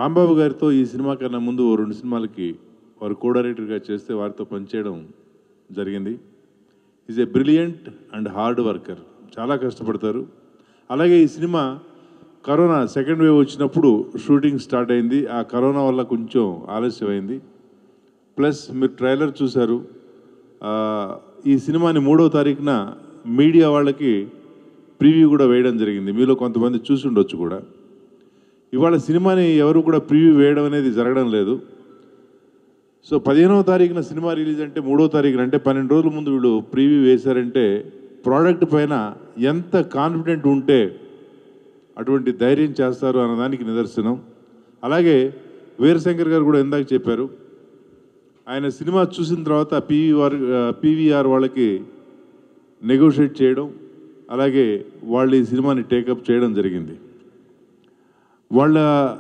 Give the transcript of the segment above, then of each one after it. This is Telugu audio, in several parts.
రాంబాబు గారితో ఈ సినిమా కన్నా ముందు ఓ రెండు సినిమాలకి వారు కో డైరెక్టర్గా చేస్తే వారితో పనిచేయడం జరిగింది is a brilliant and hard worker చాలా కష్టపడతారు అలాగే ఈ సినిమా కరోనా సెకండ్ వేవ్ వచ్చినప్పుడు షూటింగ్ స్టార్ట్ అయింది ఆ కరోనా వల్ల కొంచెం ఆలస్యమైంది ప్లస్ మీరు ట్రైలర్ చూశారు ఆ, ఈ సినిమాని మూడవ తారీఖున మీడియా వాళ్ళకి ప్రివ్యూ కూడా వేయడం జరిగింది మీలో కొంతమంది చూసి ఉండొచ్చు కూడా ఇవాళ సినిమాని ఎవరు కూడా ప్రివ్యూ వేయడం అనేది జరగడం లేదు సో పదిహేనవ తారీఖున సినిమా రిలీజ్ అంటే మూడో తారీఖున అంటే పన్నెండు రోజుల ముందు వీళ్ళు ప్రివ్యూ వేశారంటే ప్రోడక్ట్ పైన ఎంత కాన్ఫిడెంట్ ఉంటే అటువంటి ధైర్యం చేస్తారు అన్నదానికి నిదర్శనం అలాగే వీరశంకర్ గారు కూడా ఇందాక చెప్పారు ఆయన సినిమా చూసిన తర్వాత పీవీఆర్ పీవీఆర్ వాళ్ళకి నెగోషియేట్ చేయడం అలాగే వాళ్ళు ఈ సినిమాని టేకప్ చేయడం జరిగింది వాళ్ళ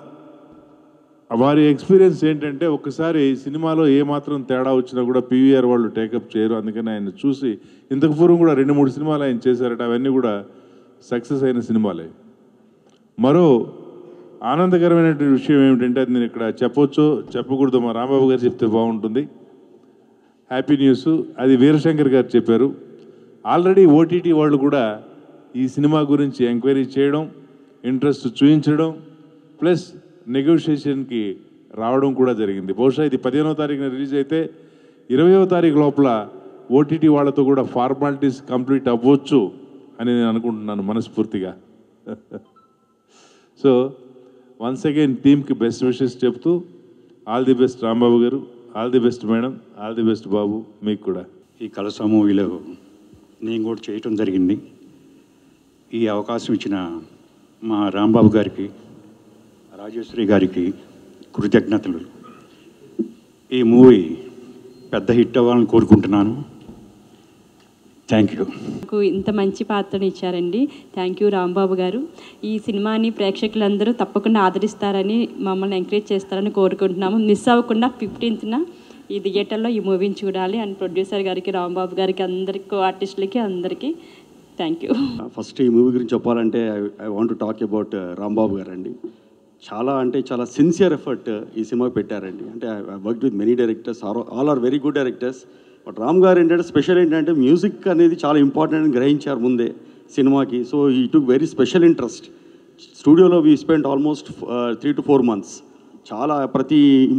వారి ఎక్స్పీరియన్స్ ఏంటంటే ఒకసారి సినిమాలో ఏమాత్రం తేడా వచ్చినా కూడా పీవీఆర్ వాళ్ళు టేకప్ చేయరు అందుకని ఆయన చూసి ఇంతకు పూర్వం కూడా రెండు మూడు సినిమాలు ఆయన చేశారట అవన్నీ కూడా సక్సెస్ అయిన సినిమాలే మరో ఆనందకరమైనటువంటి విషయం ఏమిటంటే అది నేను ఇక్కడ చెప్పొచ్చో చెప్పకూడదు మా రాంబాబు గారు చెప్తే బాగుంటుంది హ్యాపీ న్యూస్ అది వీరశంకర్ గారు చెప్పారు ఆల్రెడీ ఓటీటీ వాళ్ళు కూడా ఈ సినిమా గురించి ఎంక్వైరీ చేయడం ఇంట్రెస్ట్ చూపించడం ప్లస్ నెగోషియేషన్కి రావడం కూడా జరిగింది బహుశా ఇది పదిహేనవ తారీఖున రిలీజ్ అయితే ఇరవయో తారీఖు లోపల ఓటీటీ వాళ్ళతో కూడా ఫార్మాలిటీస్ కంప్లీట్ అవ్వచ్చు అని నేను అనుకుంటున్నాను మనస్ఫూర్తిగా సో వన్స్ అగైన్ టీమ్కి బెస్ట్ విషెస్ చెప్తూ all the best Rambabu garu all the best madam all the best బాబు మీకు కూడా ఈ కలస మూవీలో నేను కూడా చేయటం జరిగింది ఈ అవకాశం ఇచ్చిన మా రాంబాబు గారికి రాజేశ్వరి గారికి కృతజ్ఞతలు ఈ మూవీ పెద్ద హిట్ అవ్వాలని కోరుకుంటున్నాను థ్యాంక్ యూ నాకు ఇంత మంచి పాత్రను ఇచ్చారండి థ్యాంక్ యూ రాంబాబు గారు ఈ సినిమాని ప్రేక్షకులందరూ తప్పకుండా ఆదరిస్తారని మమ్మల్ని ఎంకరేజ్ చేస్తారని కోరుకుంటున్నాము మిస్ అవ్వకుండా ఫిఫ్టీన్త్న ఈ థియేటర్లో ఈ మూవీని చూడాలి అండ్ ప్రొడ్యూసర్ గారికి రాంబాబు గారికి అందరికీ ఆర్టిస్టులకి అందరికీ థ్యాంక్ యూ ఫస్ట్ ఈ మూవీ గురించి చెప్పాలంటే I want to talk about Rambabu garu అండి చాలా అంటే చాలా సిన్సియర్ ఎఫర్ట్ ఈ సినిమా పెట్టారండి అంటే I work with many directors all are very good directors but Ram garu ఏంటంటే స్పెషల్ ఏంటంటే మ్యూజిక్ అనేది చాలా ఇంపార్టెంట్ అని గ్రహించారు ముందే సినిమాకి సో ఈ టుక్ వెరీ స్పెషల్ ఇంట్రెస్ట్ స్టూడియోలో we spend almost three to four months చాలా ప్రతి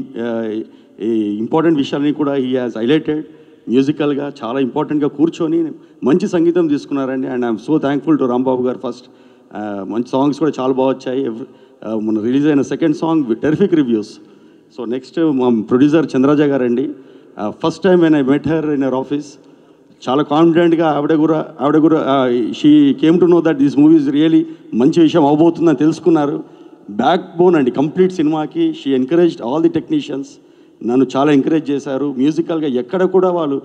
ఇంపార్టెంట్ విషయాలని కూడా ఈ హాజ్ హైలైటెడ్ మ్యూజికల్గా చాలా ఇంపార్టెంట్గా కూర్చొని మంచి సంగీతం తీసుకున్నారండి and I'm so thankful to Rambabu garu first మంచి సాంగ్స్ కూడా చాలా బాగా వచ్చాయి ఎవ్- ఆ, మొన్న రిలీజ్ అయిన second song terrific reviews so next మా ప్రొడ్యూసర్ చంద్రజ గారండి ఫస్ట్ టైం నేను I met her in our office చాలా కాన్ఫిడెంట్గా ఆవిడ కూడా ఆవిడ కూడా she came to know that this movie is really మంచి విషయం అవబోతుందని తెలుసుకున్నారు బ్యాక్ బోన్ అండి కంప్లీట్ సినిమాకి she encouraged all the technicians నన్ను చాలా ఎంకరేజ్ చేశారు మ్యూజికల్గా ఎక్కడ కూడా వాళ్ళు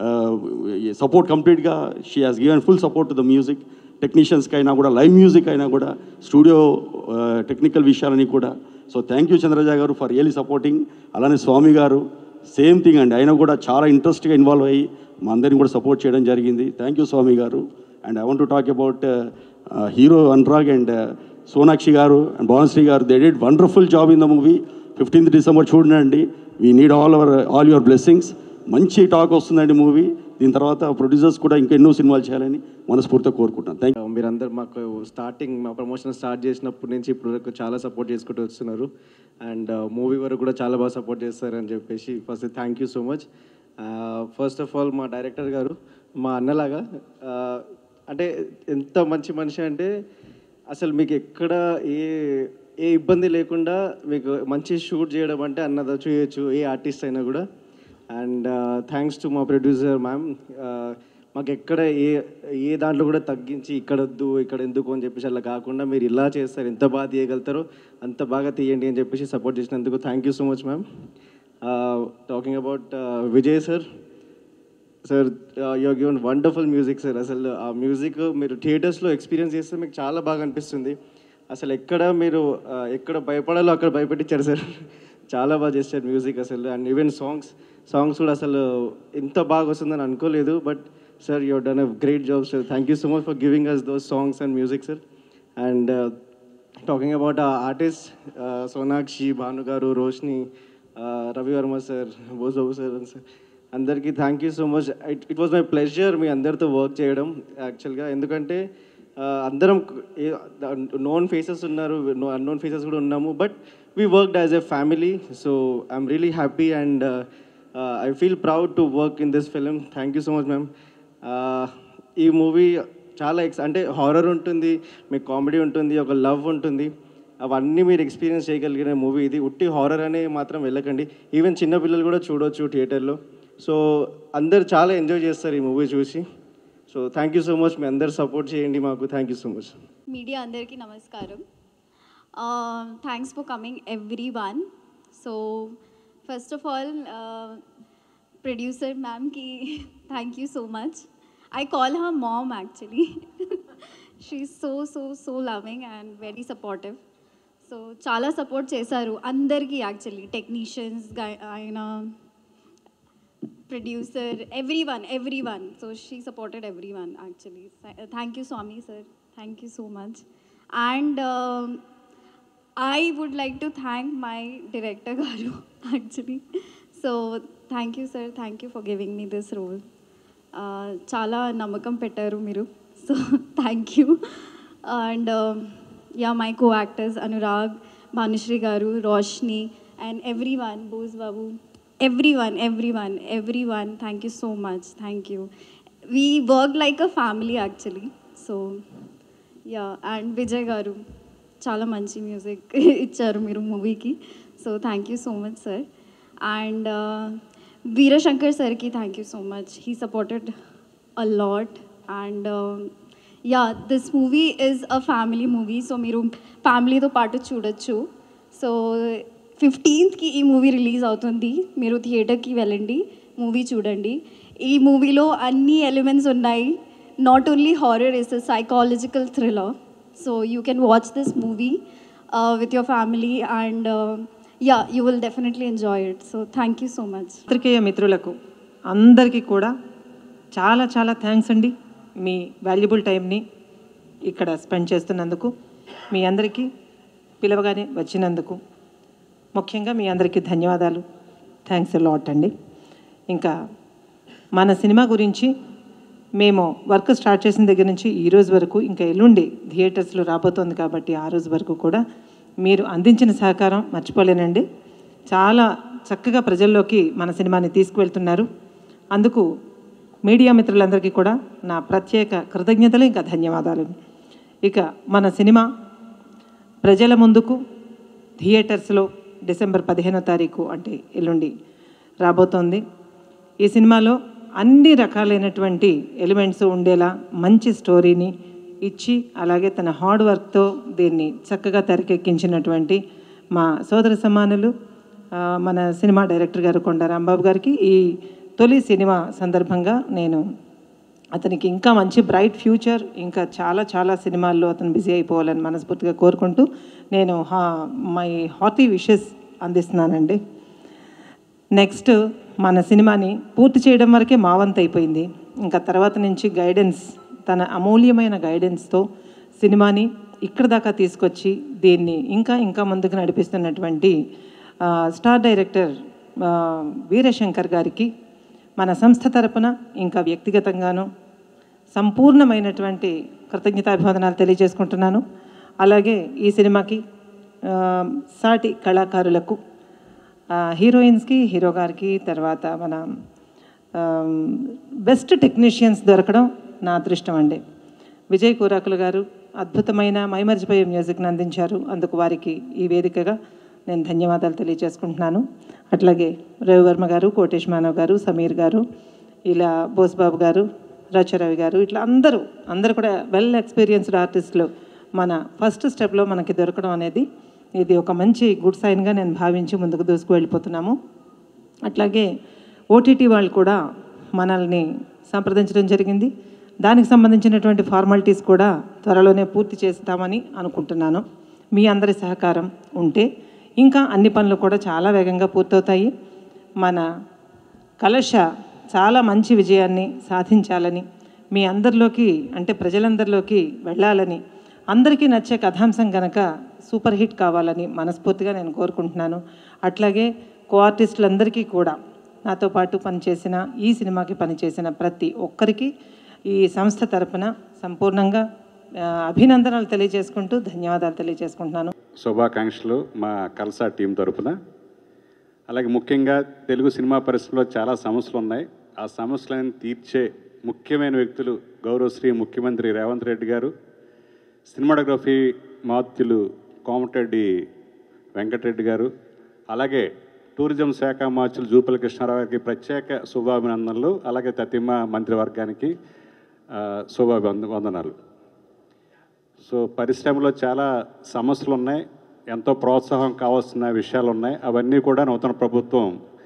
సపోర్ట్ కంప్లీట్గా she has given full support to the music టెక్నీషియన్స్కి అయినా కూడా లైవ్ మ్యూజిక్ అయినా కూడా స్టూడియో టెక్నికల్ విషయాలని కూడా సో థ్యాంక్ యూ చంద్రజ గారు ఫర్ రియలీ సపోర్టింగ్ అలానే స్వామి గారు సేమ్ థింగ్ అండి ఆయన కూడా చాలా ఇంట్రెస్ట్గా ఇన్వాల్వ్ అయ్యి మా అందరిని కూడా సపోర్ట్ చేయడం జరిగింది thank you Swami garu and I want to talk about hero Anurag and Sonakshi garu and Bhavanasri garu they did wonderful job in the movie fifteenth December చూడండి we need all our all your blessings మంచి టాక్ వస్తుందండి మూవీ దీని తర్వాత ప్రొడ్యూసర్స్ కూడా ఇంకా ఎన్నో సినిమాలు చేయాలని మనస్ఫూర్తిగా కోరుకుంటున్నాను థ్యాంక్ మీరందరూ మాకు స్టార్టింగ్ మా ప్రమోషన్ స్టార్ట్ చేసినప్పటి నుంచి ఇప్పుడు వరకు చాలా సపోర్ట్ చేసుకుంటూ వస్తున్నారు అండ్ మూవీ వరకు కూడా చాలా బాగా సపోర్ట్ చేస్తారని చెప్పేసి first thank you so much first of all మా డైరెక్టర్ గారు మా అన్నలాగా ఆ, అంటే ఎంత మంచి మనిషి అంటే అసలు మీకు ఎక్కడ ఏ ఏ ఇబ్బంది లేకుండా మీకు మంచి షూట్ చేయడం అంటే అన్నదో చేయొచ్చు ఏ ఆర్టిస్ట్ అయినా కూడా అండ్ థ్యాంక్స్ టు మా ప్రొడ్యూసర్ మ్యామ్ మాకు ఎక్కడ ఏ ఏ దాంట్లో కూడా తగ్గించి ఇక్కడ వద్దు ఇక్కడ ఎందుకు అని చెప్పేసి అలా కాకుండా మీరు ఇలా చేస్తారు ఎంత బాగా తీయగలుగుతారో అంత బాగా తీయండి అని చెప్పేసి సపోర్ట్ చేసినందుకు thank you so much ma'am talking about Vijay sir sir you given wonderful music sir అసలు ఆ మ్యూజిక్ మీరు థియేటర్స్లో ఎక్స్పీరియన్స్ చేస్తే మీకు చాలా బాగా అనిపిస్తుంది అసలు ఎక్కడ మీరు ఆ, ఎక్కడ భయపడాలో అక్కడ భయపెట్టించారు సార్ చాలా బాగా చేశారు మ్యూజిక్ అసలు అండ్ ఈవెన్ సాంగ్స్ సాంగ్స్ కూడా అసలు ఇంత బాగా వస్తుందని అనుకోలేదు but sir you done a great job sir thank you so much for giving us those songs and music sir and talking about artist Sonakshi Bhanu garu Roshni Ravi Varma sir Bojababu sir sir అందరికీ thank you so much it it was my pleasure మీ అందరితో వర్క్ చేయడం యాక్చువల్గా ఎందుకంటే uh, అందరం నోన్ ఫేసెస్ ఉన్నారు అన్నోన్ ఫేసెస్ కూడా ఉన్నాము but we worked as a family so I'm really happy and I feel proud to work in this film thank you so much ma'am ఈ మూవీ చాలా ఎక్స్ అంటే హారర్ ఉంటుంది మీకు కామెడీ ఉంటుంది ఒక లవ్ ఉంటుంది అవన్నీ మీరు ఎక్స్పీరియన్స్ చేయగలిగిన మూవీ ఇది ఉట్టి హారర్ అనే మాత్రం వెళ్ళకండి ఈవెన్ చిన్నపిల్లలు కూడా చూడొచ్చు థియేటర్లో సో అందరు చాలా ఎంజాయ్ చేస్తారు ఈ మూవీ చూసి so thank you so much మీ అందరు సపోర్ట్ చేయండి మాకు thank you so much media అందరికీ నమస్కారం thanks for coming everyone so first of all producer మ్యామ్కి thank you so much I call her mom actually she so so so loving and very supportive so చాలా సపోర్ట్ చేశారు అందరికీ యాక్చువల్లీ టెక్నీషియన్స్ ఆయన producer, everyone, everyone. So she supported everyone actually. Th- Thank you, Swami sir. Thank you so much. And um, I would like to thank my director Garu actually. So thank you, sir. Thank you for giving me this role. Uh, చాలా నమ్మకం పెట్టారు మీరు so thank you and yeah my co actors Anurag Bhanusri garu Roshni and everyone Bose Babu everyone everyone everyone thank you so much thank you we work like a family actually so yeah and Vijay garu చాలా మంచి మ్యూజిక్ ఇచ్చారు మీరు మూవీకి so thank you so much sir and Veerashankar సార్కి thank you so much he supported a lot and yeah this movie is a family movie so మీరు ఫ్యామిలీతో పాటు చూడొచ్చు సో ఫిఫ్టీన్త్కి ఈ మూవీ రిలీజ్ అవుతుంది మీరు థియేటర్కి వెళ్ళండి మూవీ చూడండి ఈ మూవీలో అన్ని ఎలిమెంట్స్ ఉన్నాయి not only horror is a psychological thriller so you can watch this movie with your family and yeah you will definitely enjoy it so thank you so much పత్రికేయ మిత్రులకు అందరికీ కూడా చాలా చాలా థ్యాంక్స్ అండి మీ వాల్యుబుల్ టైంని ఇక్కడ స్పెండ్ చేస్తున్నందుకు మీ అందరికీ పిలవగానే వచ్చినందుకు ముఖ్యంగా మీ అందరికీ ధన్యవాదాలు థ్యాంక్స్ లాట్ అండి ఇంకా మన సినిమా గురించి మేము వర్క్ స్టార్ట్ చేసిన దగ్గర నుంచి ఈ రోజు వరకు ఇంకా ఎల్లుండి థియేటర్స్లో రాబోతోంది కాబట్టి ఆ రోజు వరకు కూడా మీరు అందించిన సహకారం మర్చిపోలేనండి చాలా చక్కగా ప్రజల్లోకి మన సినిమాని తీసుకువెళ్తున్నారు అందుకు మీడియా మిత్రులందరికీ కూడా నా ప్రత్యేక కృతజ్ఞతలు ఇంకా ధన్యవాదాలు ఇక మన సినిమా ప్రజల ముందుకు థియేటర్స్లో డిసెంబర్ పదిహేనో తారీఖు అంటే ఎల్లుండి రాబోతోంది ఈ సినిమాలో అన్ని రకాలైనటువంటి ఎలిమెంట్స్ ఉండేలా మంచి స్టోరీని ఇచ్చి అలాగే తన హార్డ్ వర్క్తో దీన్ని చక్కగా తెరకెక్కించినటువంటి మా సోదర సమానులు ఆ, మన సినిమా డైరెక్టర్ గారు కొండ రాంబాబు గారికి ఈ తొలి సినిమా సందర్భంగా నేను అతనికి ఇంకా మంచి బ్రైట్ ఫ్యూచర్ ఇంకా చాలా చాలా సినిమాల్లో అతను బిజీ అయిపోవాలని మనస్ఫూర్తిగా కోరుకుంటూ నేను హా మై హార్టీ విషెస్ అందిస్తున్నానండి నెక్స్ట్ మన సినిమాని పూర్తి చేయడం వరకే మా వంతు అయిపోయింది ఇంకా తర్వాత నుంచి గైడెన్స్ తన అమూల్యమైన గైడెన్స్తో సినిమాని ఇక్కడ దాకా తీసుకొచ్చి దీన్ని ఇంకా ఇంకా ముందుకు నడిపిస్తున్నటువంటి ఆ, స్టార్ డైరెక్టర్ ఆ, వీరశంకర్ గారికి మన సంస్థ తరపున ఇంకా వ్యక్తిగతంగాను సంపూర్ణమైనటువంటి కృతజ్ఞతాభివందనాలు తెలియజేసుకుంటున్నాను అలాగే ఈ సినిమాకి ఆ, సాటి కళాకారులకు ఆ, హీరోయిన్స్కి హీరో గారికి తర్వాత మన బెస్ట్ టెక్నీషియన్స్ దొరకడం నా అదృష్టం అండి విజయ్ కూరాకులు గారు అద్భుతమైన మైమర్చిపోయే మ్యూజిక్ని అందించారు అందుకు వారికి ఈ వేదికగా నేను ధన్యవాదాలు తెలియజేసుకుంటున్నాను అట్లాగే రవివర్మ గారు కోటేష్ మానవ్ గారు సమీర్ గారు ఇలా బోస్బాబు గారు రచరవి గారు ఇట్లా అందరూ అందరూ కూడా వెల్ ఎక్స్పీరియన్స్డ్ ఆర్టిస్టులు మన ఫస్ట్ స్టెప్లో మనకి దొరకడం అనేది ఇది ఒక మంచి గుడ్ సైన్గా నేను భావించి ముందుకు దూసుకు వెళ్ళిపోతున్నాము అట్లాగే ఓటీటీ వాళ్ళు కూడా మనల్ని సంప్రదించడం జరిగింది దానికి సంబంధించినటువంటి ఫార్మాలిటీస్ కూడా త్వరలోనే పూర్తి చేస్తామని అనుకుంటున్నాను మీ అందరి సహకారం ఉంటే ఇంకా అన్ని పనులు కూడా చాలా వేగంగా పూర్తవుతాయి మన కలశ చాలా మంచి విజయాన్ని సాధించాలని మీ అందరిలోకి అంటే ప్రజలందరిలోకి వెళ్ళాలని అందరికీ నచ్చే కథాంశం కనుక సూపర్ హిట్ కావాలని మనస్ఫూర్తిగా నేను కోరుకుంటున్నాను అట్లాగే కో ఆర్టిస్టులందరికీ కూడా నాతో పాటు పనిచేసిన ఈ సినిమాకి పనిచేసిన ప్రతి ఒక్కరికి ఈ సంస్థ తరపున సంపూర్ణంగా ఆ, అభినందనలు తెలియజేసుకుంటూ ధన్యవాదాలు తెలియజేసుకుంటున్నాను శుభాకాంక్షలు మా కల్సా టీం తరపున అలాగే ముఖ్యంగా తెలుగు సినిమా పరిశ్రమలో చాలా సమస్యలు ఉన్నాయి ఆ సమస్యలను తీర్చే ముఖ్యమైన వ్యక్తులు గౌరవశ్రీ ముఖ్యమంత్రి రేవంత్ రెడ్డి గారు సినిమాటోగ్రఫీ మాత్యులు కోమటిరెడ్డి వెంకటరెడ్డి గారు అలాగే టూరిజం శాఖ మార్చులు జూపల కృష్ణారావు గారికి ప్రత్యేక శుభాభినందనలు అలాగే తతిమ మంత్రివర్గానికి ఆ, శుభాభివంద వందనాలు సో పరిశ్రమలో చాలా సమస్యలు ఉన్నాయి ఎంతో ప్రోత్సాహం కావాల్సిన విషయాలు ఉన్నాయి అవన్నీ కూడా నూతన ప్రభుత్వం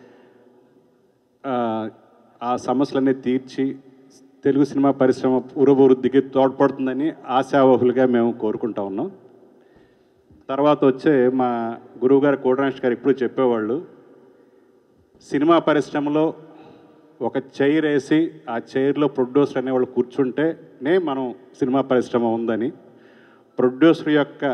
ఆ, ఆ సమస్యలన్నీ తీర్చి తెలుగు సినిమా పరిశ్రమ పురోభివృద్ధికి తోడ్పడుతుందని ఆశావహులుగా మేము కోరుకుంటా ఉన్నాం తర్వాత వచ్చే మా గురువుగారు కోటరాష్ గారు ఎప్పుడు చెప్పేవాళ్ళు సినిమా పరిశ్రమలో ఒక చైర్ వేసి ఆ చైర్లో ప్రొడ్యూసర్ అనేవాళ్ళు కూర్చుంటేనే మనం సినిమా పరిశ్రమ ఉందని ప్రొడ్యూసర్ యొక్క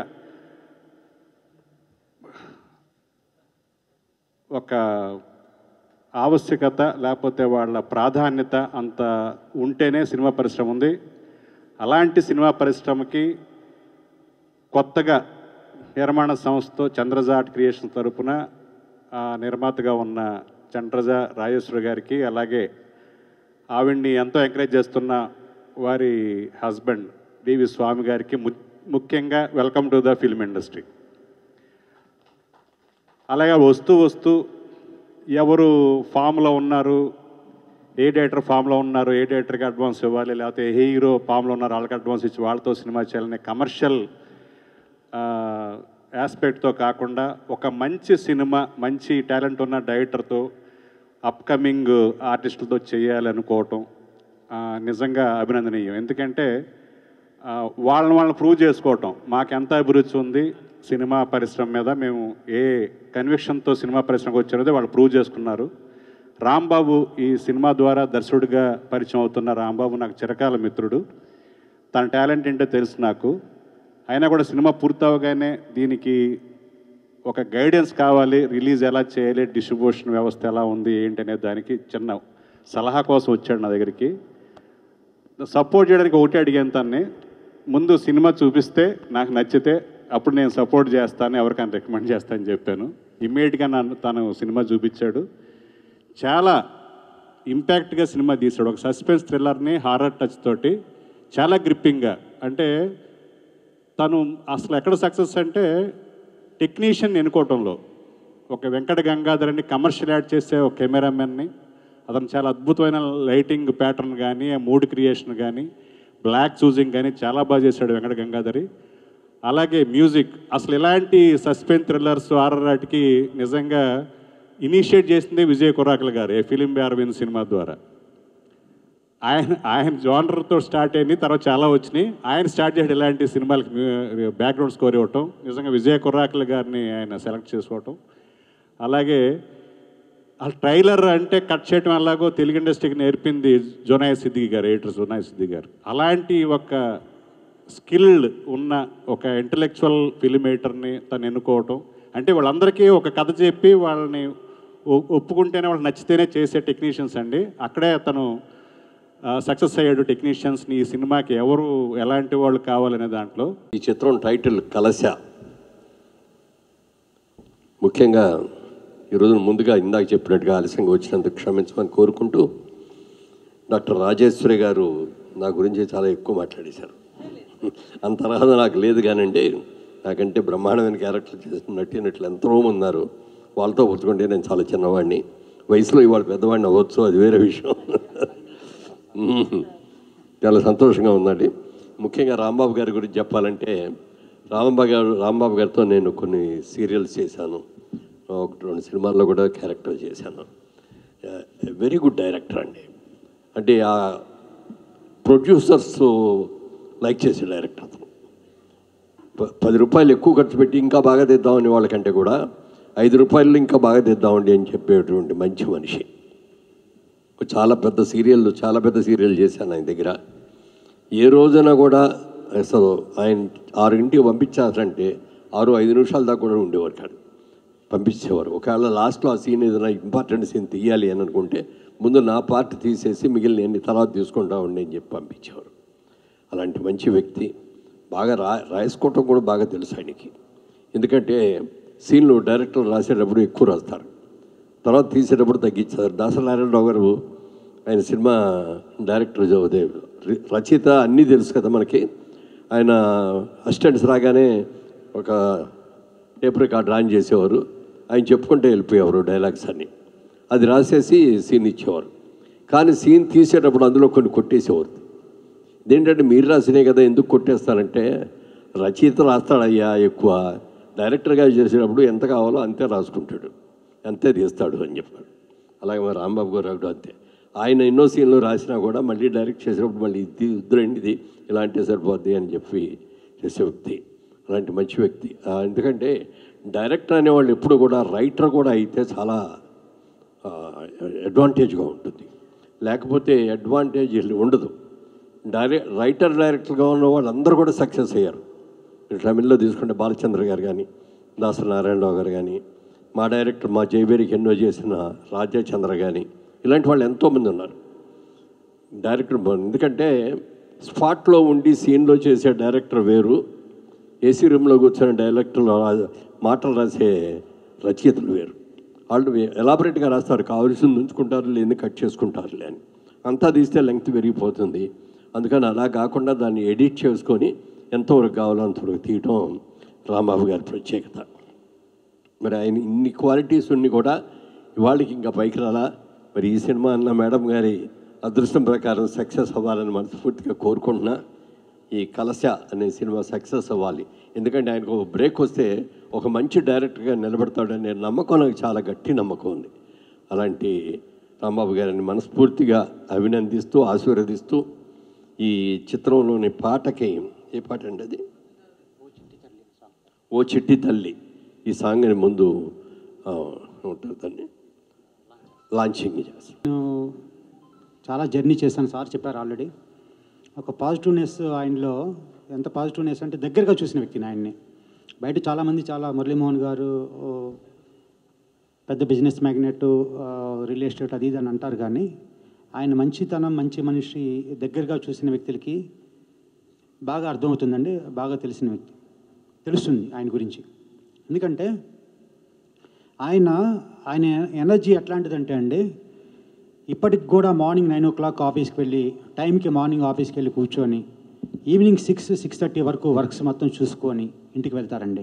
ఒక ఆవశ్యకత లేకపోతే వాళ్ళ ప్రాధాన్యత అంత ఉంటేనే సినిమా పరిశ్రమ ఉంది అలాంటి సినిమా పరిశ్రమకి కొత్తగా నిర్మాణ సంస్థతో చంద్రజాట్ క్రియేషన్ తరపున ఆ, నిర్మాతగా ఉన్న చంద్రజ రాజేశ్వరి గారికి అలాగే ఆవిడ్ని ఎంతో ఎంకరేజ్ చేస్తున్న వారి హస్బెండ్ డివి స్వామి గారికి ము- ముఖ్యంగా welcome to the film industry అలాగే వస్తూ వస్తూ ఎవరు ఫామ్లో ఉన్నారు ఏ డైరెక్టర్ ఫామ్లో ఉన్నారు ఏ డైరెక్టర్కి అడ్వాన్స్ ఇవ్వాలి లేకపోతే ఏ హీరో ఫామ్లో ఉన్నారు వాళ్ళకి అడ్వాన్స్ ఇచ్చి వాళ్ళతో సినిమా చేయాలనే కమర్షియల్ ఆస్పెక్ట్తో కాకుండా ఒక మంచి సినిమా మంచి టాలెంట్ ఉన్న డైరెక్టర్తో అప్కమింగ్ ఆర్టిస్టులతో చేయాలనుకోవటం ఆ, నిజంగా అభినందనీయం ఎందుకంటే ఆ, వాళ్ళని వాళ్ళని ప్రూవ్ చేసుకోవటం మాకెంత అభిరుచి ఉంది సినిమా పరిశ్రమ మీద మేము ఏ కన్విక్షన్తో సినిమా పరిశ్రమకు వచ్చారో వాళ్ళు ప్రూవ్ చేసుకున్నారు రాంబాబు ఈ సినిమా ద్వారా దర్శకుడిగా పరిచయం అవుతున్న రాంబాబు నాకు చిరకాల మిత్రుడు తన టాలెంట్ ఏంటో తెలుసు నాకు అయినా కూడా సినిమా పూర్తవగానే దీనికి ఒక గైడెన్స్ కావాలి రిలీజ్ ఎలా చేయాలి డిస్ట్రిబ్యూషన్ వ్యవస్థ ఎలా ఉంది ఏంటి అనే దానికి చిన్న సలహా కోసం వచ్చాడు నా దగ్గరికి సపోర్ట్ చేయడానికి ఒకటి అడిగాను తన్ని ముందు సినిమా చూపిస్తే నాకు నచ్చితే అప్పుడు నేను సపోర్ట్ చేస్తాను ఎవరికైనా రికమెండ్ చేస్తానని చెప్పాను ఇమ్మీడియట్గా నన్ను తను సినిమా చూపించాడు చాలా ఇంపాక్ట్గా సినిమా తీశాడు ఒక సస్పెన్స్ థ్రిల్లర్ని హారర్ టచ్ తోటి చాలా గ్రిప్పింగ్గా అంటే తను అసలు ఎక్కడ సక్సెస్ అంటే టెక్నీషియన్ ఎన్నుకోవటంలో ఒక వెంకట గంగాధర్ని కమర్షియల్ యాడ్ చేసే ఒక కెమెరామెన్ని అతను చాలా అద్భుతమైన లైటింగ్ ప్యాటర్న్ కానీ ఆ మూడ్ క్రియేషన్ కానీ బ్లాక్ చూజింగ్ కానీ చాలా బాగా చేశాడు వెంకట గంగాధరి అలాగే మ్యూజిక్ అసలు ఇలాంటి సస్పెన్స్ థ్రిల్లర్స్ ఆర్ఆర్ వాటికి నిజంగా ఇనిషియేట్ చేసింది విజయ్ కురాకల్ గారు ఏ ఫిలిం అరవింద్ సినిమా ద్వారా ఆయన ఆయన జానర్తో స్టార్ట్ అయింది తర్వాత చాలా వచ్చినాయి ఆయన స్టార్ట్ చేసాడు ఇలాంటి సినిమాలకి బ్యాక్గ్రౌండ్ స్కోర్ ఇవ్వటం నిజంగా విజయ కుర్రాకుల గారిని ఆయన సెలెక్ట్ చేసుకోవటం అలాగే ఆ ట్రైలర్ అంటే కట్ చేయటం ఎలాగో తెలుగు ఇండస్ట్రీకి నేర్పింది జోనాయ్ సిద్దికి గారు ఎడిటర్ జోనాయ్ సిద్దికి గారు అలాంటి ఒక స్కిల్డ్ ఉన్న ఒక ఇంటలెక్చువల్ ఫిలిం ఎడిటర్ని తను ఎన్నుకోవటం అంటే వాళ్ళందరికీ ఒక కథ చెప్పి వాళ్ళని ఒ- ఒప్పుకుంటేనే వాళ్ళకి నచ్చితేనే చేసే టెక్నీషియన్స్ అండి అక్కడే తను సక్సెస్ అయ్యాడు టెక్నీషియన్స్ని ఈ సినిమాకి ఎవరు ఎలాంటి వాళ్ళు కావాలనే దాంట్లో ఈ చిత్రం టైటిల్ కలశ ముఖ్యంగా ఈరోజు ముందుగా ఇందాక చెప్పినట్టుగా ఆలస్యంగా వచ్చినందుకు క్షమించమని కోరుకుంటూ డాక్టర్ రాజేశ్వరి గారు నా గురించి చాలా ఎక్కువ మాట్లాడేశారు అంత అర్హత నాకు లేదు కానండి నాకంటే బ్రహ్మాండమైన క్యారెక్టర్ చేసిన నటినట్లు ఎంతో మంది ఉన్నారు వాళ్ళతో పుచ్చుకుంటే నేను చాలా చిన్నవాడిని వయసులో ఇవాళ పెద్దవాడిని అవ్వచ్చు అది వేరే విషయం చాలా సంతోషంగా ఉందండి ముఖ్యంగా రాంబాబు గారి గురించి చెప్పాలంటే రాంబాబు గారు రాంబాబు గారితో నేను కొన్ని సీరియల్స్ చేశాను ఒకటి రెండు సినిమాల్లో కూడా క్యారెక్టర్ చేశాను వెరీ గుడ్ డైరెక్టర్ అండి అంటే ఆ ప్రొడ్యూసర్స్ లైక్ చేసే డైరెక్టర్ అతను ప- పది రూపాయలు ఎక్కువ ఖర్చు పెట్టి ఇంకా బాగా తెద్దామని వాళ్ళకంటే కూడా ఐదు రూపాయలు ఇంకా బాగా తెద్దామండి అని చెప్పేటువంటి మంచి మనిషి చాలా పెద్ద సీరియల్ చాలా పెద్ద సీరియల్ చేశాను ఆయన దగ్గర ఏ రోజున కూడా అసలు ఆయన ఆరింటికి పంపించారంటే ఆరు ఐదు నిమిషాల దాకా కూడా ఉండేవారు కాదు పంపించేవారు ఒకవేళ లాస్ట్లో ఆ సీన్ ఏదైనా ఇంపార్టెంట్ సీన్ తీయాలి అని అనుకుంటే ముందు నా పార్ట్ తీసేసి మిగిలిన ఎన్ని తర్వాత తీసుకుంటా ఉండి అని చెప్పి పంపించేవారు అలాంటి మంచి వ్యక్తి బాగా రా రాసుకోవటం కూడా బాగా తెలుసు ఆయనకి ఎందుకంటే సీన్లు డైరెక్టర్ రాసేటప్పుడు ఎక్కువ రాస్తారు తర్వాత తీసేటప్పుడు తగ్గించారు దాసనారాయణరావు గారు ఆయన సినిమా డైరెక్టర్ అదే రచయిత అన్నీ తెలుసు కదా మనకి ఆయన అసిస్టెంట్స్ రాగానే ఒక టేప్ రికార్డ్ ఆన్ చేసేవారు ఆయన చెప్పుకుంటే వెళ్ళిపోయేవారు డైలాగ్స్ అన్నీ అది రాసేసి సీన్ ఇచ్చేవారు కానీ సీన్ తీసేటప్పుడు అందులో కొన్ని కొట్టేసేవారు ఇదేంటంటే మీరు రాసినే కదా ఎందుకు కొట్టేస్తారంటే రచయిత రాస్తాడయ్యా ఎక్కువ డైరెక్టర్గా చేసేటప్పుడు ఎంత కావాలో అంతే రాసుకుంటాడు అంతే తీస్తాడు అని చెప్పాడు అలాగే మరి రాంబాబు గారు కూడా అంతే ఆయన ఎన్నో సీన్లు రాసినా కూడా మళ్ళీ డైరెక్ట్ చేసేటప్పుడు మళ్ళీ ఇది ఇద్దరండి ఇది ఇలాంటి సరిపోద్ది అని చెప్పి చేసే వ్యక్తి అలాంటి మంచి వ్యక్తి ఆ, ఎందుకంటే డైరెక్టర్ అనేవాళ్ళు ఎప్పుడు కూడా రైటర్ కూడా అయితే చాలా అడ్వాంటేజ్గా ఉంటుంది లేకపోతే అడ్వాంటేజ్ ఉండదు డైరెక్ట్ రైటర్ డైరెక్టర్గా ఉన్న వాళ్ళందరూ కూడా సక్సెస్ అయ్యారు తమిళ్లో తీసుకుంటే బాలచంద్ర గారు కానీ దాసరి నారాయణరావు గారు కానీ మా డైరెక్టర్ మా జైబేరికి ఎన్నో చేసిన రాజాచంద్ర కానీ ఇలాంటి వాళ్ళు ఎంతోమంది ఉన్నారు డైరెక్టర్ బాగుంది ఎందుకంటే స్పాట్లో ఉండి సీన్లో చేసే డైరెక్టర్ వేరు ఏసీ రూమ్లో కూర్చొని డైరెక్టర్లు రా- మాటలు రాసే రచయితలు వేరు వాళ్ళు ఎలాబరేట్గా రాస్తారు కావాల్సింది ఉంచుకుంటారు లేని కట్ చేసుకుంటారులే అని అంతా తీస్తే లెంగ్త్ పెరిగిపోతుంది అందుకని అలా కాకుండా దాన్ని ఎడిట్ చేసుకొని ఎంతవరకు కావాలో అంతవరకు తీయటం రాంబాబు గారి ప్రత్యేకత మరి ఆయన ఇన్ని క్వాలిటీస్ ఉన్ని కూడా ఇవాళకి ఇంకా పైకి రాలా మరి ఈ సినిమా అన్న మేడం గారి అదృష్టం ప్రకారం సక్సెస్ అవ్వాలని మనస్ఫూర్తిగా కోరుకుంటున్నా ఈ కలశ అనే సినిమా సక్సెస్ అవ్వాలి ఎందుకంటే ఆయనకు ఒక బ్రేక్ వస్తే ఒక మంచి డైరెక్టర్గా నిలబడతాడనే నమ్మకం నాకు చాలా గట్టి నమ్మకం ఉంది అలాంటి రాంబాబు గారిని మనస్ఫూర్తిగా అభినందిస్తూ ఆశీర్వదిస్తూ ఈ చిత్రంలోని పాటకి ఏ పాట అండి అది ఓ చిట్టి తల్లి ఈ సాంగ్ని ముందు ఆ, ఉంటుంది దాన్ని లాంచింగ్ చేస్తాం నేను చాలా జర్నీ చేశాను సార్ చెప్పారు ఆల్రెడీ ఒక పాజిటివ్నెస్ ఆయనలో ఎంత పాజిటివ్నెస్ అంటే దగ్గరగా చూసిన వ్యక్తిని ఆయన్ని బయట చాలామంది చాలా మురళీమోహన్ గారు ఓ, పెద్ద బిజినెస్ మ్యాగ్నెట్ రియల్ ఎస్టేట్ అది ఇది అని అంటారు కానీ ఆయన మంచితనం మంచి మనిషి దగ్గరగా చూసిన వ్యక్తులకి బాగా అర్థమవుతుందండి బాగా తెలిసిన వ్యక్తి తెలుస్తుంది ఆయన గురించి ఎందుకంటే ఆయన ఆయన ఎనర్జీ ఎట్లాంటిదంటే అండి ఇప్పటికి కూడా మార్నింగ్ నైన్ ఓ క్లాక్ ఆఫీస్కి వెళ్ళి టైంకి మార్నింగ్ ఆఫీస్కి వెళ్ళి కూర్చొని ఈవినింగ్ సిక్స్ సిక్స్ థర్టీ వరకు వర్క్స్ మొత్తం చూసుకొని ఇంటికి వెళ్తారండి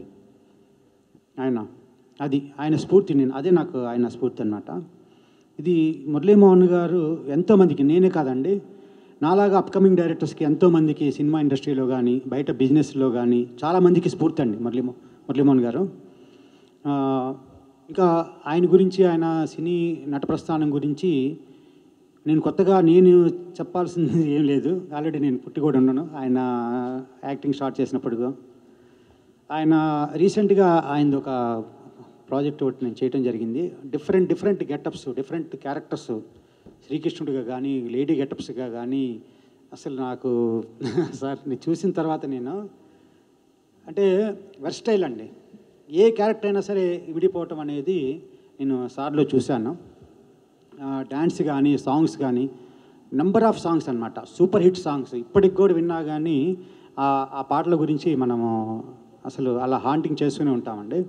ఆయన అది ఆయన స్ఫూర్తి నేను అదే నాకు ఆయన స్ఫూర్తి అనమాట ఇది మురళీమోహన్ గారు ఎంతోమందికి నేనే కాదండి నాలాగా అప్కమింగ్ డైరెక్టర్స్కి ఎంతోమందికి సినిమా ఇండస్ట్రీలో కానీ బయట బిజినెస్లో కానీ చాలామందికి స్ఫూర్తి అండి మురళీమో మురళీమోహన్ గారు ఆ, ఇంకా ఆయన గురించి ఆయన సినీ నట ప్రస్థానం గురించి నేను కొత్తగా నేను చెప్పాల్సింది ఏం లేదు ఆల్రెడీ నేను పుట్టి కూడా ఉన్నాను ఆయన యాక్టింగ్ స్టార్ట్ చేసినప్పుడు ఆయన రీసెంట్గా ఆయనది ఒక ప్రాజెక్ట్ ఒకటి నేను చేయడం జరిగింది different different getups different characters శ్రీకృష్ణుడిగా కానీ లేడీ గెటప్స్గా కానీ అసలు నాకు సార్ నేను చూసిన తర్వాత నేను అంటే వెర్స్టైల్ అండి ఏ క్యారెక్టర్ అయినా సరే విడిపోవటం అనేది నేను సార్లో చూశాను డ్యాన్స్ కానీ సాంగ్స్ కానీ నెంబర్ ఆఫ్ సాంగ్స్ అన్నమాట సూపర్ హిట్ సాంగ్స్ ఇప్పటికి కూడా విన్నా కానీ ఆ ఆ పాటల గురించి మనము అసలు అలా హాంటింగ్ చేసుకుని ఉంటామండి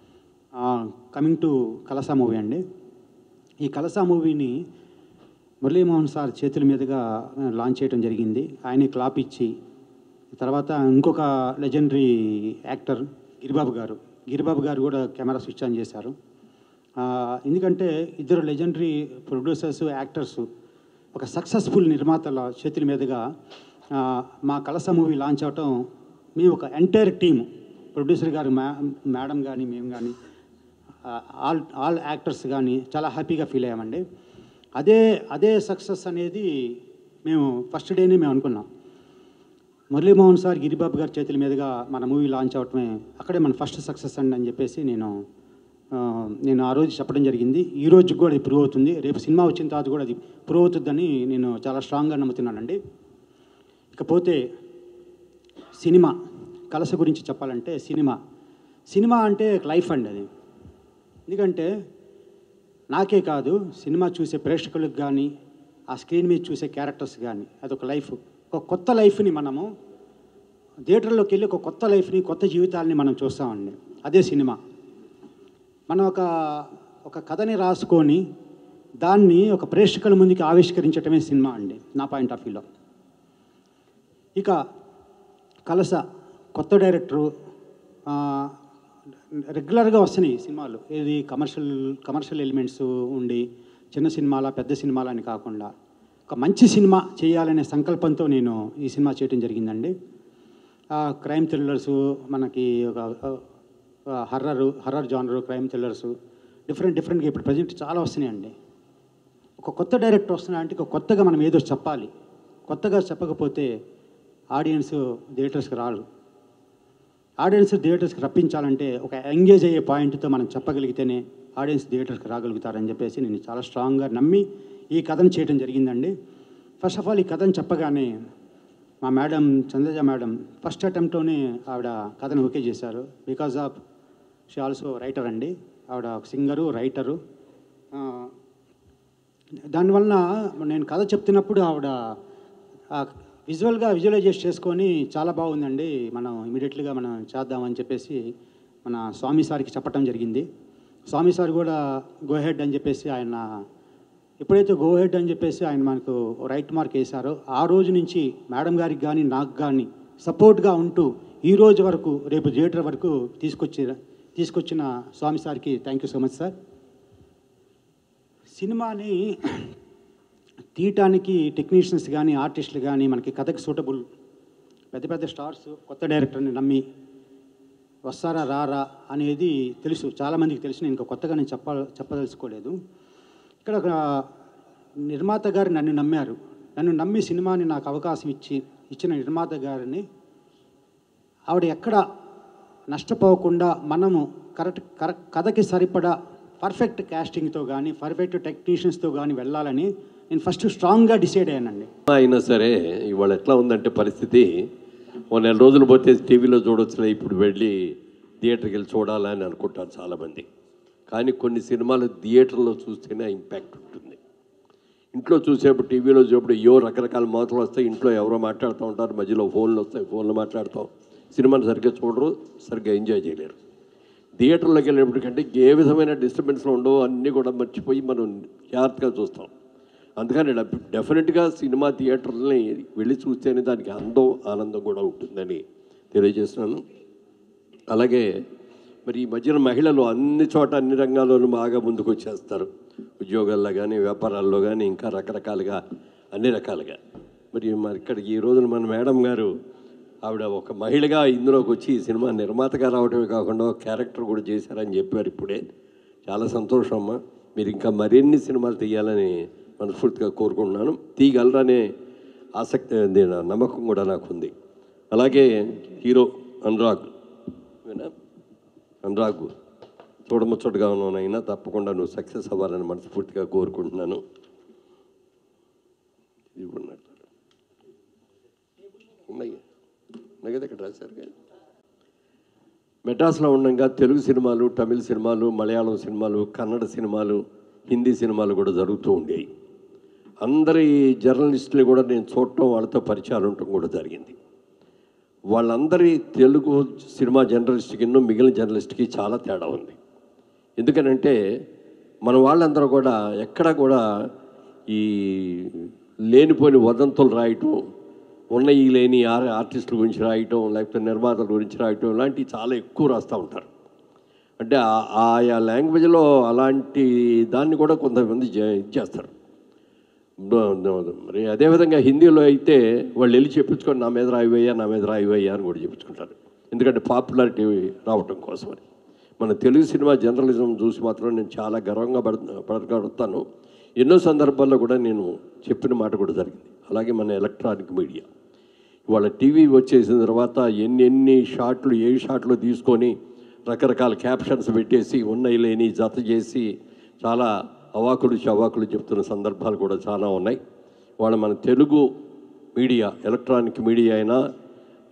కమింగ్ టు కలసా మూవీ అండి ఈ కలసా మూవీని మురళీమోహన్ సార్ చేతుల మీదుగా లాంచ్ చేయడం జరిగింది ఆయనే క్లాప్ ఇచ్చి తర్వాత ఇంకొక లెజెండరీ యాక్టర్ గిరిబాబు గారు గిరిబాబు గారు కూడా కెమెరా స్విచ్ ఆన్ చేశారు ఆ, ఎందుకంటే ఇద్దరు లెజెండరీ ప్రొడ్యూసర్స్ యాక్టర్స్ ఒక సక్సెస్ఫుల్ నిర్మాతల చేతుల మీదుగా ఆ, మా కలస మూవీ లాంచ్ అవటం మేము ఒక ఎంటైర్ టీమ్ ప్రొడ్యూసర్ గారు మ్యా మేడం కానీ మేము కానీ ఆల్ ఆల్ యాక్టర్స్ కానీ చాలా హ్యాపీగా ఫీల్ అయ్యామండి అదే అదే సక్సెస్ అనేది మేము ఫస్ట్ డేనే మేము అనుకున్నాం మురళీమోహన్ సార్ గిరిబాబు గారి చేతుల మీదుగా మన మూవీ లాంచ్ అవటమే అక్కడే మన ఫస్ట్ సక్సెస్ అండి అని చెప్పేసి నేను ఆ, నేను ఆ రోజు చెప్పడం జరిగింది ఈ రోజు కూడా అది ప్రూవ్ అవుతుంది రేపు సినిమా వచ్చిన తర్వాత కూడా అది ప్రూవ్ అవుతుందని నేను చాలా స్ట్రాంగ్గా నమ్ముతున్నానండి ఇకపోతే సినిమా కలస గురించి చెప్పాలంటే సినిమా సినిమా అంటే లైఫ్ అండి అది ఎందుకంటే నాకే కాదు సినిమా చూసే ప్రేక్షకులకు కానీ ఆ స్క్రీన్ మీద చూసే క్యారెక్టర్స్ కానీ అదొక లైఫ్ ఒక కొత్త లైఫ్ని మనము థియేటర్లోకి వెళ్ళి ఒక కొత్త లైఫ్ని కొత్త జీవితాలని మనం చూస్తామండి అదే సినిమా మనం ఒక ఒక కథని రాసుకొని దాన్ని ఒక ప్రేక్షకుల ముందుకి ఆవిష్కరించటమే సినిమా అండి నా పాయింట్ ఆఫ్ వ్యూలో ఇక కలస కొత్త డైరెక్టరు ఆ, రెగ్యులర్గా వస్తున్నాయి సినిమాలు ఏది కమర్షియల్ కమర్షియల్ ఎలిమెంట్స్ ఉండి చిన్న సినిమాల పెద్ద సినిమాల అని కాకుండా ఒక మంచి సినిమా చేయాలనే సంకల్పంతో నేను ఈ సినిమా చేయడం జరిగిందండి క్రైమ్ థ్రిల్లర్స్ మనకి ఒక horror horror genre crime thrillers different డిఫరెంట్గా ఇప్పుడు ప్రజెంట్ చాలా వస్తున్నాయండి ఒక కొత్త డైరెక్టర్ వస్తున్నా అంటే ఒక కొత్తగా మనం ఏదో చెప్పాలి కొత్తగా చెప్పకపోతే ఆడియన్స్ థియేటర్స్కి రారు ఆడియన్స్ థియేటర్స్కి రప్పించాలంటే ఒక ఎంగేజ్ అయ్యే పాయింట్తో మనం చెప్పగలిగితేనే ఆడియన్స్ థియేటర్స్కి రాగలుగుతారని చెప్పేసి నేను చాలా స్ట్రాంగ్గా నమ్మి ఈ కథను చేయడం జరిగిందండి ఫస్ట్ ఆఫ్ ఆల్ ఈ కథను చెప్పగానే మా మేడం చంద్రజ మేడం ఫస్ట్ అటెంప్ట్లోనే ఆవిడ కథను ఓకే చేశారు because of she also writer అండి ఆవిడ ఒక సింగరు రైటరు దానివల్ల నేను కథ చెప్తున్నప్పుడు ఆవిడ విజువల్గా విజువలైజేషన్ చేసుకొని చాలా బాగుందండి మనం ఇమీడియట్లీగా మనం చేద్దామని చెప్పేసి మన స్వామి సార్కి చెప్పడం జరిగింది స్వామి సార్ కూడా గో హెడ్ అని చెప్పేసి ఆయన ఎప్పుడైతే గో హెడ్ అని చెప్పేసి ఆయన మనకు రైట్ మార్క్ వేశారో ఆ రోజు నుంచి మేడం గారికి కానీ నాకు కానీ సపోర్ట్గా ఉంటూ ఈ రోజు వరకు రేపు థియేటర్ వరకు తీసుకొచ్చి తీసుకొచ్చిన స్వామి సార్కి thank you so much sir సినిమాని తీయటానికి టెక్నీషియన్స్ కానీ ఆర్టిస్టులు కానీ మనకి కథకి సూటబుల్ పెద్ద పెద్ద స్టార్స్ కొత్త డైరెక్టర్ని నమ్మి వస్తారా రారా అనేది తెలుసు చాలామందికి తెలుసు నేను ఇంకా కొత్తగా నేను చెప్ప చెప్పదలుచుకోలేదు ఇక్కడ ఒక నిర్మాత గారు నన్ను నమ్మారు నన్ను నమ్మి సినిమాని నాకు అవకాశం ఇచ్చి ఇచ్చిన నిర్మాత గారిని ఆవిడ ఎక్కడ నష్టపోకుండా మనము కరెక్ట్ కరెక్ట్ కథకి సరిపడా పర్ఫెక్ట్ క్యాస్టింగ్తో కానీ పర్ఫెక్ట్ టెక్నీషియన్స్తో కానీ వెళ్ళాలని నేను ఫస్ట్ స్ట్రాంగ్గా డిసైడ్ అయ్యానండి అయినా సరే ఇవాళ ఎట్లా ఉందంటే పరిస్థితి ఓ నెల రోజులు పోతే టీవీలో చూడొచ్చులే ఇప్పుడు వెళ్ళి థియేటర్కి వెళ్ళి చూడాలని అనుకుంటారు చాలామంది కానీ కొన్ని సినిమాలు థియేటర్లో చూస్తేనే ఇంపాక్ట్ ఉంటుంది ఇంట్లో చూసేప్పుడు టీవీలో చూసేప్పుడు ఏవో రకరకాల మాటలు వస్తాయి ఇంట్లో ఎవరో మాట్లాడుతూ ఉంటారు మధ్యలో ఫోన్లు వస్తాయి ఫోన్లో మాట్లాడతాం సినిమాని సరిగ్గా చూడరు సరిగ్గా ఎంజాయ్ చేయలేరు థియేటర్లోకి వెళ్ళేప్పటికంటే ఏ విధమైన డిస్టర్బెన్స్లు ఉండవు అన్నీ కూడా మర్చిపోయి మనం జాగ్రత్తగా చూస్తాం అందుకని డెఫ్- డెఫినెట్గా సినిమా థియేటర్ని వెళ్ళి చూస్తేనే దానికి అందం ఆనందం కూడా ఉంటుందని తెలియజేస్తున్నాను అలాగే మరి ఈ మధ్యన మహిళలు అన్ని చోట అన్ని రంగాల్లోనూ బాగా ముందుకు వచ్చేస్తారు ఉద్యోగాల్లో కానీ వ్యాపారాల్లో కానీ ఇంకా రకరకాలుగా అన్ని రకాలుగా మరి మరి ఇక్కడ ఈ రోజున మన మేడం గారు ఆవిడ ఒక మహిళగా ఇందులోకి వచ్చి ఈ సినిమా నిర్మాతగా రావడమే కాకుండా ఒక క్యారెక్టర్ కూడా చేశారని చెప్పారు ఇప్పుడే చాలా సంతోషం అమ్మా మీరు ఇంకా మరిన్ని సినిమాలు తీయాలని మనస్ఫూర్తిగా కోరుకుంటున్నాను తీయగలరనే ఆసక్తి దే- నమ్మకం కూడా నాకు ఉంది అలాగే హీరో అనురాగ్ వినా? అనురాగ్ చూడముచ్చటగా ఉన్నానైనా తప్పకుండా నువ్వు సక్సెస్ అవ్వాలని మనస్ఫూర్తిగా కోరుకుంటున్నాను ఇది ఉన్నట్టు ఉన్నాయి ఉన్నాయి కదా ఇక్కడ రాశారు కదా మెడ్రాస్లో ఉండగా తెలుగు సినిమాలు తమిళ సినిమాలు మలయాళం సినిమాలు కన్నడ సినిమాలు హిందీ సినిమాలు కూడా జరుగుతూ ఉండేవి అందరి జర్నలిస్టులు కూడా నేను చూడటం వాళ్ళతో పరిచయాలు ఉండటం కూడా జరిగింది వాళ్ళందరి తెలుగు సినిమా జర్నలిస్ట్కి మిగిలిన జర్నలిస్ట్కి చాలా తేడా ఉంది ఎందుకనంటే మన వాళ్ళందరూ కూడా ఎక్కడ కూడా ఈ లేనిపోని వదంతులు రాయటం ఉన్న ఈ లేని ఆర్ ఆర్టిస్టుల గురించి రాయటం లేకపోతే నిర్మాతల గురించి రాయటం ఇలాంటివి చాలా ఎక్కువ రాస్తూ ఉంటారు అంటే ఆ- ఆయా లాంగ్వేజ్లో అలాంటి దాన్ని కూడా కొంతమంది చే- చేస్తారు బ- బ- మరి అదేవిధంగా హిందీలో అయితే వాళ్ళు వెళ్ళి చెప్పించుకొని నా మీద రాయివయ్యా నా మీద రాయివయ్యా అని కూడా చెప్పించుకుంటారు ఎందుకంటే పాపులారిటీ రావటం కోసమని మన తెలుగు సినిమా జర్నలిజం చూసి మాత్రం నేను చాలా గర్వంగా పడ పడగలుగుతాను ఎన్నో సందర్భాల్లో కూడా నేను చెప్పిన మాట కూడా జరిగింది అలాగే మన ఎలక్ట్రానిక్ మీడియా ఇవాళ టీవీ వచ్చేసిన తర్వాత ఎన్ని ఎన్ని షాట్లు ఏ షాట్లు తీసుకొని రకరకాల క్యాప్షన్స్ పెట్టేసి ఉన్నాయి లేని జత చేసి చాలా అవాకులు చవాకులు చెప్తున్న సందర్భాలు కూడా చాలా ఉన్నాయి వాళ్ళ మన తెలుగు మీడియా ఎలక్ట్రానిక్ మీడియా అయినా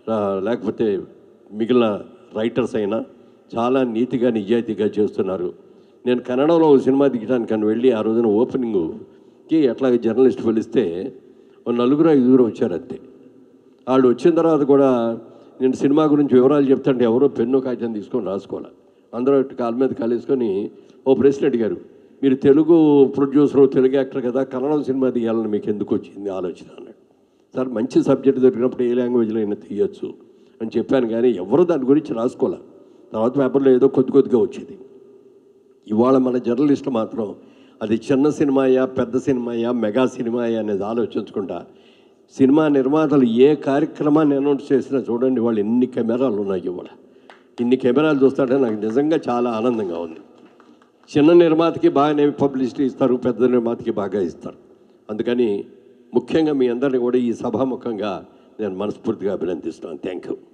ఆ, లేకపోతే మిగిలిన రైటర్స్ అయినా చాలా నీతిగా నిజాయితీగా చేస్తున్నారు నేను కన్నడలో ఒక సినిమా దిగడానికి అని వెళ్ళి ఆ రోజున ఓపెనింగ్కి ఎట్లాగ జర్నలిస్ట్ పిలిస్తే ఓ నలుగురు ఐదుగురు వచ్చారు అంతే వాళ్ళు వచ్చిన తర్వాత కూడా నేను సినిమా గురించి వివరాలు చెప్తుంటే ఎవరో పెన్ను కాగితం తీసుకొని రాసుకోవాలి అందరూ ఇటు కాళ్ళ మీద కాలేసుకొని ఓ ప్రశ్న అడిగారు మీరు తెలుగు ప్రొడ్యూసర్ తెలుగు యాక్టర్ కదా కన్నడ సినిమా తీయాలని మీకు ఎందుకు వచ్చింది ఆలోచన అన్నాడు సార్ మంచి సబ్జెక్ట్ దొరికినప్పుడు ఏ లాంగ్వేజ్లో అయినా తీయచ్చు అని చెప్పాను కానీ ఎవరు దాని గురించి రాసుకోలే తర్వాత పేపర్లో ఏదో కొద్ది కొద్దిగా వచ్చేది ఇవాళ మన జర్నలిస్ట్ మాత్రం అది చిన్న సినిమాయా పెద్ద సినిమాయా మెగా సినిమాయా అనేది ఆలోచించకుండా సినిమా నిర్మాతలు ఏ కార్యక్రమాన్ని అనౌన్స్ చేసినా చూడండి వాళ్ళు ఎన్ని కెమెరాలు ఉన్నాయి ఇవాళ ఇన్ని కెమెరాలు చూస్తుంటే నాకు నిజంగా చాలా ఆనందంగా ఉంది చిన్న నిర్మాతకి బాగానే పబ్లిసిటీ ఇస్తారు పెద్ద నిర్మాతకి బాగా ఇస్తారు అందుకని ముఖ్యంగా మీ అందరిని కూడా ఈ సభాముఖంగా నేను మనస్ఫూర్తిగా అభినందిస్తున్నాను థ్యాంక్ యూ